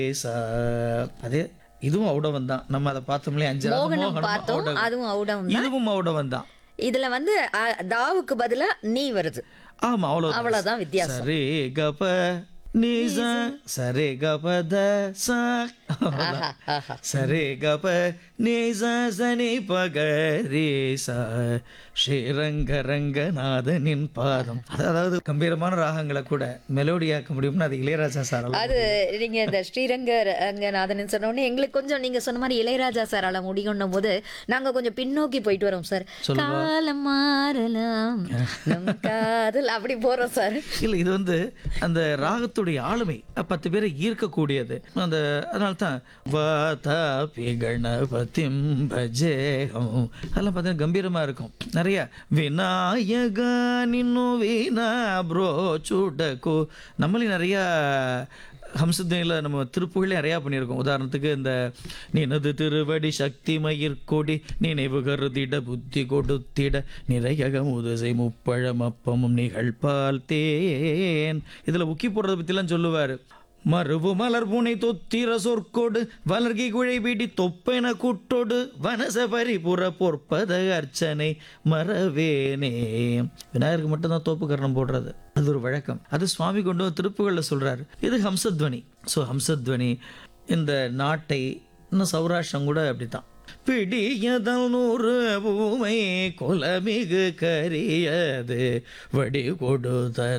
சா. அதே இதுவும் ஔடவம் தான் நம்ம அதை பார்த்தோம்லே அஞ்சு ராகம் மோகனம் மோகனம், பார்த்தோம் ஔடவம். அதுவும் அவுடம் தான் இதுவும் ஔடவம் தான் இதுல வந்து அ, தாவுக்கு பதிலா நீ வருது ஆமா அவ்வளவு அவ்வளவுதான் வித்தியாசம் சரி கப நீச சரி கப த ச ஆஹா, ஆஹா. சரி கப நீச சனி பகரி ச ஸ்ரீரங்க ரங்கநாதனின் பாதம் அதாவது கம்பீரமான ராகங்களை கூட மெலோடியாக்க முடியும்னு அது இளையராஜா சார் அது நீங்க இந்த ஸ்ரீரங்க ரங்கநாதன் சொன்ன உடனே எங்களுக்கு கொஞ்சம் நீங்க சொன்ன மாதிரி இளையராஜா சாரால முடியும்னும் போது நாங்க கொஞ்சம் பின்னோக்கி போயிட்டு வரோம் சார் காலம் மாறலாம் நம் காதல் அப்படி போறோம் சார் இல்ல இது வந்து அந்த ராகத்துடைய ஆளுமை பத்து பேரை ஈர்க்கக்கூடியது அந்த அதனால தான் வாதா பி கணபதிம் பஜேகம் அதெல்லாம் பார்த்தீங்கன்னா கம்பீரமா இருக்கும் நிறைய விநாயகா நின்னு வீணா ப்ரோ சூடக்கு நம்மளையும் நிறைய ஹம்சத்தையில் நம்ம திருப்புகளே நிறையா பண்ணியிருக்கோம் உதாரணத்துக்கு இந்த நினது திருவடி சக்தி மயிர்கொடி நினைவு கருதிட புத்தி கொடுத்திட நிறையக முதுசை முப்பழம் அப்பமும் நிகழ்பால் தேன் இதில் உக்கி போடுறத பற்றிலாம் சொல்லுவார் மறுவு மலர் புனை தொத்திர சொற்கொடு வளர்கி குழை பீடி தொப்பென குட்டொடு வனச பரிபுற பொற்பத அர்ச்சனை மறவேனே விநாயகருக்கு மட்டும்தான் தோப்பு கரணம் போடுறது அது ஒரு வழக்கம் அது சுவாமி கொண்டு வந்து திருப்புகளில் சொல்றாரு இது ஹம்சத்வனி ஸோ ஹம்சத்வனி இந்த நாட்டை இன்னும் சௌராஷ்டிரம் கூட அப்படித்தான் பிடியதல் நூறு பூமை குலமிகு கரியது வடி கொடுத்த